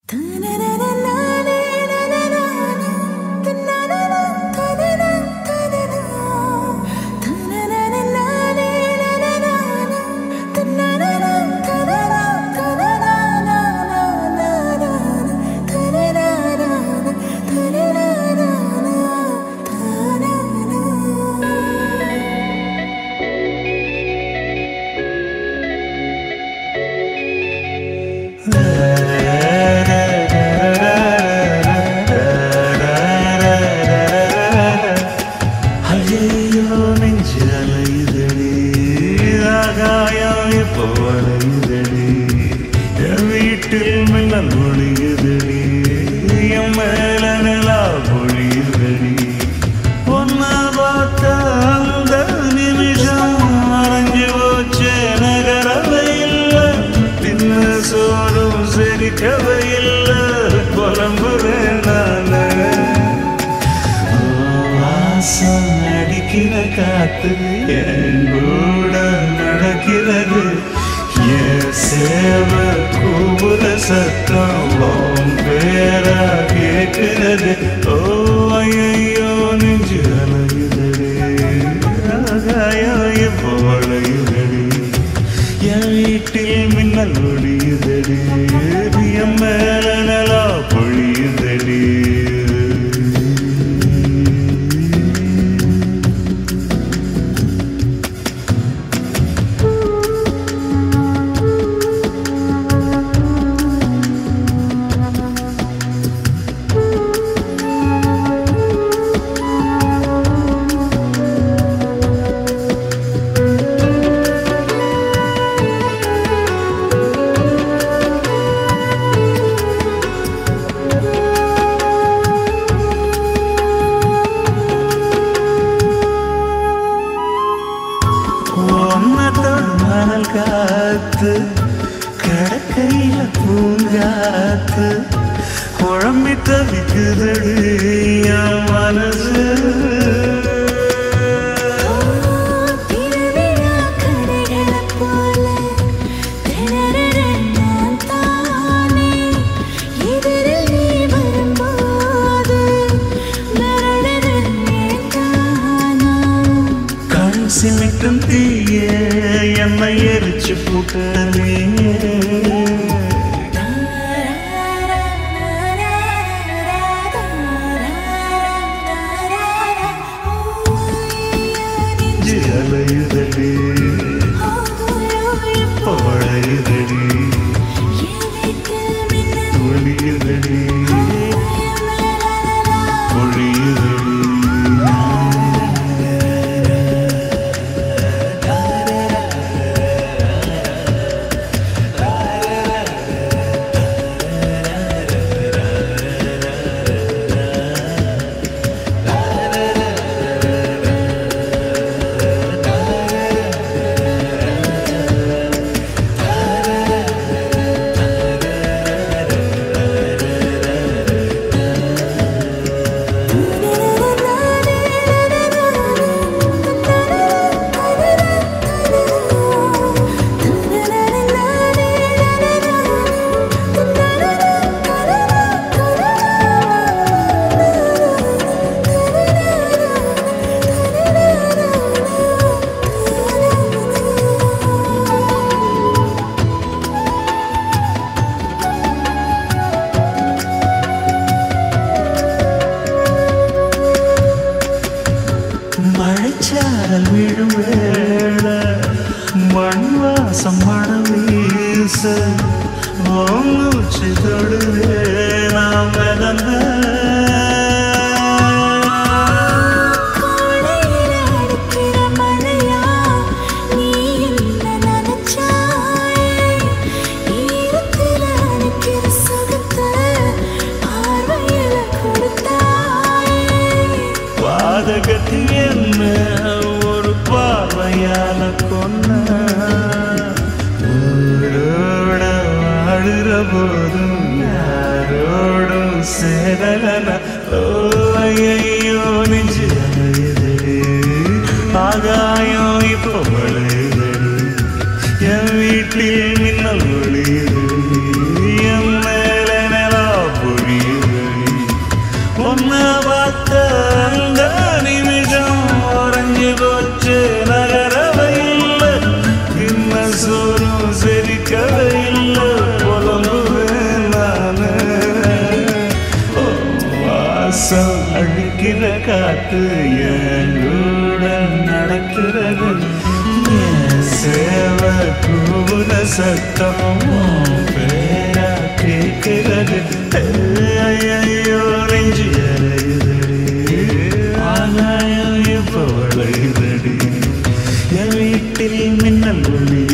ஐயோ நெஞ்சு அலையுதடி ஆகாயம் இப்போ வளையுதடி என் வீட்டில் மின்னல் ஒளியுதடி என் மேல நிலா பொழியுதடி ஒன்ன பார்த்த அந்த நிமிஷம் அரைஞ்சு போச்சே நகரவை இல்லை தின்ன சோறும் செரிக்கவை இல்லை புலம்புறேன் நானு வாசம் அடிக்கிற காத்து என் கூட நடக்கிறது என் சேவ கூவுற சத்தம் உன் பேரா கேட்கிறது ஓ ஐயோ நெஞ்சு அலையுதடி ஆகாயம் இப்போ வளையுதடி என் வீட்டில் மின்னல் ஒளியுதடி என் மேல நிலா பொழியுதடி மணல் காத்து கடற்கையில பூங்காத்து குழம்பி தவிக்குதடி என் மனசு திருவிழா கடைகளைப் போல திணறுற நான் தானே. எதிரில் நீ வரும்போது மிரளுற ஏன் தானா? கண் சிமிட்டும் தீய என்னை எரிச்சு போட்டே அலையுதடி பழையுதடி ஒளியுதடி பொழியுதடி மழைச்சாரல் விழும் வேள மண் வாசம் மனம் வீச மூச்சு தொடுவே நாம் மிதந்த கோடையில அடிக்கிற மழையா நீ என்ன நினைச்சாயே ஈரத்தில அடிக்கிற சுகத்தை பார்வையில கொடுத்தாயே பாதகத்தி என்ன ஒரு பார்வையால கொன்ன ஊரோட வாழுற போதும் யாரோடும் சேரலன ஓ ஐயோ நெஞ்சு அலையுதடி ஆகாயம் இப்போ வளையுதடி என் வீட்டில் மின்னல் ஒளியுதடி என் மேல நிலா காத்து என் கூட நடக்கிறது என் சேவ கூற சத்தம் உன் பேரா கேட்கிறது ஐயோ நெஞ்சு அறையுதடி ஆகாயம் இப்ப வளையுதடி என் வீட்டில் மின்னல் ஒளி